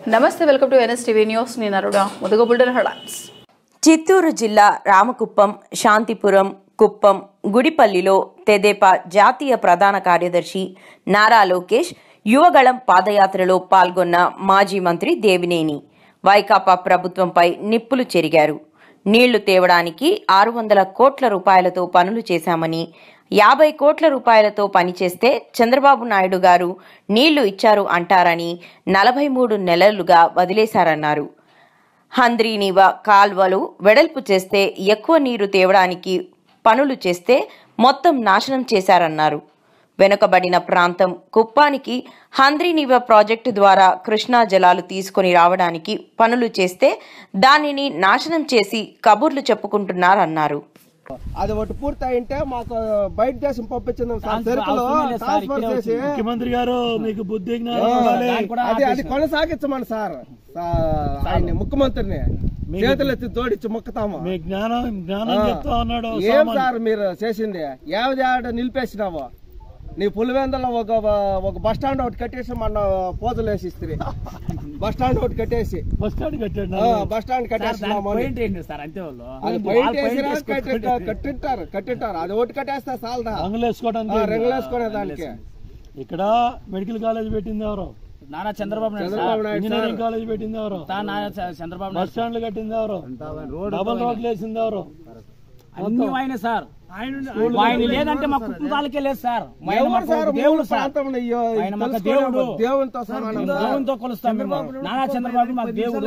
నమస్తే welcome to NS TV news నేను అరుణ ముదుగ బుల్డర్ హెడ్లైన్స్ చిత్తూరు జిల్లా రామకుప్పం శాంతిపురం కుప్పం గుడిపల్లిలో తెదేపా జాతీయ ప్రధాన కార్యదర్శి నారా లోకేష్ యువగళం పాదయాత్రలో పాల్గొన్న మాజీ మంత్రి దేవినేని వైకాపా ప్రభుత్వంపై నిప్పులు చెరిగారు నీళ్లు తేవడానికి ఆరు వందల కోట్ల రూపాయలతో పనులు చేశామని యాభై కోట్ల రూపాయలతో పనిచేస్తే చంద్రబాబు నాయుడు గారు నీళ్లు ఇచ్చారు అంటారని నలభై మూడు నెలలుగా వదిలేశారన్నారు హంద్రీనివ కాల్వలు వెడల్పు చేస్తే ఎక్కువ నీరు తేవడానికి పనులు చేస్తే మొత్తం నాశనం చేశారన్నారు వెనుకబడిన ప్రాంతం కుప్పానికి హంద్రీనివ ప్రాజెక్టు ద్వారా కృష్ణా జలాలు తీసుకొని రావడానికి పనులు చేస్తే దానిని నాశనం చేసి కబుర్లు చెప్పుకుంటున్నారన్నారు అది ఒకటి పూర్తి అయింటే మాకు బయట దేశం పంపించింది సార్ సరుకులు ట్రాన్స్ఫర్ చేసి ముఖ్యమంత్రి గారు మీకు బుద్ధి జ్ఞానం ఉండాలి. అది అది కొనసాగించమని సార్ సా- ఆయన్ని ముఖ్యమంత్రిని చేతులు ఎత్తి జోడించి మొక్కుతాము మీ జ్ఞానం జ్ఞానం చెప్తా ఉన్నాడు ఏం సామాన్య- సార్ మీరు చేసింది యావది ఆడ నిలిపేసినావు నీ పులివెందలో ఒక ఒక బస్ స్టాండ్ ఒకటి కట్టేసి మన పోజులు వేసి ఇస్త్రీ బస్ స్టాండ్ ఒకటి కట్టేసి బస్ స్టాండ్ కట్టాడు ఆ, బస్ స్టాండ్ కట్టేసినాము అని. సార్ అంతే వాళ్ళు అది బయట వేసినా కట్టింటారు కట్టింటారు కట్టింటారు అది ఒకటి కట్టేస్తే చాలదా రంగులు వేసుకోవడానికి ఆ, రంగులేసుకునే దానికి ఇక్కడ మెడికల్ కాలేజ్ పెట్టింది ఎవరు నానా Chandrababu Naidu sir Chandrababu Naidu sir engineering college పెట్టింది ఎవరు తా నానా చ- చంద్రబాబు బస్ నాయుడు స్టాండ్లు కట్టింది ఎవరు డబల్ రోడ్లు వేసింది ఎవరు అన్ని ఆయన సార్ ఆయన లేదంటే మా కుటుంబ తాలూకే లేదు సార్ మా ఆయన ఎవరు మాకు సార్ దేవుడు మూడు సార్ ప్రాంతంలో అయ్యో ఆయన మాకు తెలుసుకోలేదు. దేవుడు. దేవునితో సమానం సార్. దేవునితో కొలుస్తాం మేము నానా చంద్రబాబు మాకు దేవుడు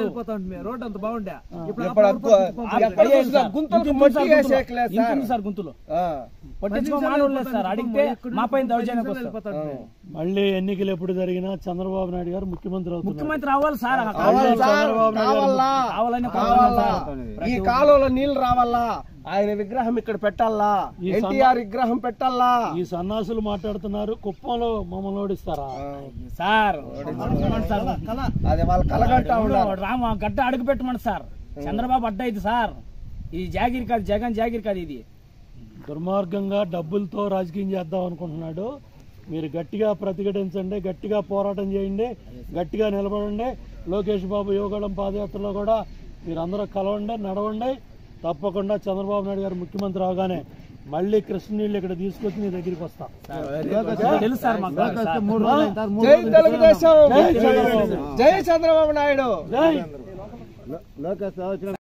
ఇప్పుడు అద్భు- ఎక్కడ చూసినా గుంతలకు మట్టి వేసేయట్లేదు సార్ ఇంటుంది సార్ గుంతులు ఆ. పట్టించుకో మానవులు లేదు సార్ అడిగితే మా పైన దౌర్జన్యం వస్తారు మళ్ళీ ఎన్నికలు ఎప్పుడు జరిగినా చంద్రబాబు నాయుడు గారు ముఖ్యమంత్రి అవుతున్నారు ముఖ్యమంత్రి అవ్వాలి సార్ కావాలి సార్ చంద్రబాబు నాయుడు గారు కావాలా కావాలని కావాలా కోరుకుంటున్నాం ఈ కాలువలో నీళ్లు రావాలా ఆయన విగ్రహం ఇక్కడ పెట్టాలా ఈ సన్న- ఎన్టీఆర్ విగ్రహం పెట్టాలా ఈ సన్నాసులు మాట్లాడుతున్నారు కుప్పంలో మమ్మల్ని ఓడిస్తారా సార్ సార్ అది వాళ్ళ కలగంటా ఉన్నారు రామ గడ్డ అడుగు పెట్టమని సార్ చంద్రబాబు అడ్డ ఇది సార్ ఇది జాగిరి కాదు జగన్ జాగిరి కాదు ఇది దుర్మార్గంగా డబ్బులతో రాజకీయం చేద్దాం అనుకుంటున్నాడు మీరు గట్టిగా ప్రతిఘటించండి గట్టిగా పోరాటం చేయండి గట్టిగా నిలబడండి లోకేష్ బాబు యువగడం పాదయాత్రలో కూడా మీరందరూ కలవండి నడవండి తప్పకుండా చంద్రబాబు నాయుడు గారు ముఖ్యమంత్రి అవగానే మళ్ళీ కృష్ణనీళ్ళు ఇక్కడ తీసుకొచ్చి మీ దగ్గరికి వస్తాం తెలుసు సార్ మాకు జై తెలుగుదేశం జై చంద్రబాబు నాయుడు జై